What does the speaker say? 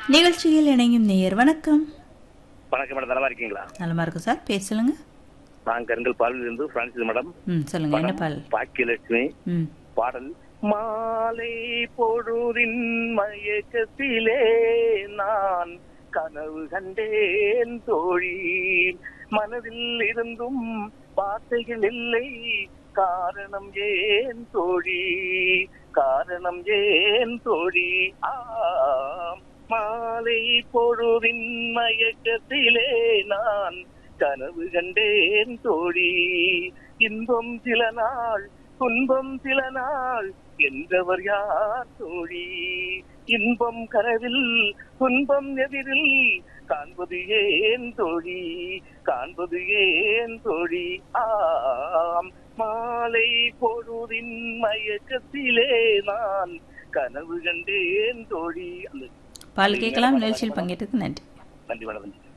நிகழ்ச்சியில் இணையும் நேயர் வணக்கம் வணக்கம் மேடம் நல்லா இருக்கீங்களா நலமா இருக்கும் சார் பேர் சொல்லுங்க நான் கருங்கல் பாலில் இருந்து பிரான்சிஸ் மேடம் ம் சொல்லுங்க என்ன பால் பாக்கியலட்சுமி ம் பாடல் மாலை பொழுதின் மயக்கத்திலே நான் கனவு கண்டேன் தோழி மனதில் இருந்தும் வார்த்தைகள் இல்லை காரணம் ஏன் தோழி காரணம் ஏன் தோழி ஆம் மாலை பொழுதின் மயக்கத்திலே நான் கனவு கண்டேன் தோழி இன்பம் சில நாள் துன்பம் சில நாள் என்றவர் யார் தோழி இன்பம் கனவில் துன்பம் எதிரில் காண்பது ஏன் தோழி காண்பது ஏன் தோழி ஆம் மாலை பொழுதின் மயக்கத்திலே நான் கனவு கண்டேன் தோழி அந்த பால் கேட்கலாம் நிகழ்ச்சியில் பங்கேற்றதுக்கு நன்றி நன்றி மேடம்